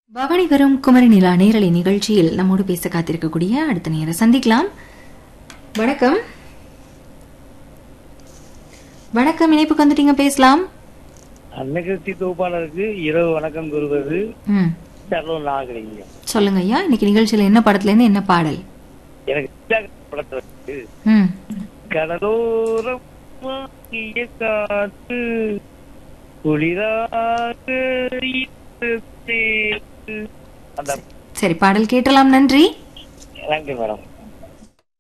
பவனி வரும் குமரி நிலா நேரலை நிகழ்ச்சியில் நம்மோடு பேச காத்திருக்கக்கூடிய அடுத்த நேரம் சந்திக்கலாம் வணக்கம் வணக்கம் இணைப்புக்கு வந்துட்டீங்க பேசலாம் அன்னகிருத்தி தொகுப்பாளருக்கு இரவு வணக்கம் கூறுவது ம் சர்வம் நாகரிகம் சொல்லுங்க ஐயா இன்னைக்கு நிகழ்ச்சியில என்ன படத்துல இருந்து என்ன பாடல் எனக்கு உற்சாக படத்துல இருக்கு. ம் கடலோரம் வாங்கிய காற்று குளிராக ஈர்த்தது. அந்த சரி பாடல் கேட்டலாம் நன்றி நன்றி மேடம்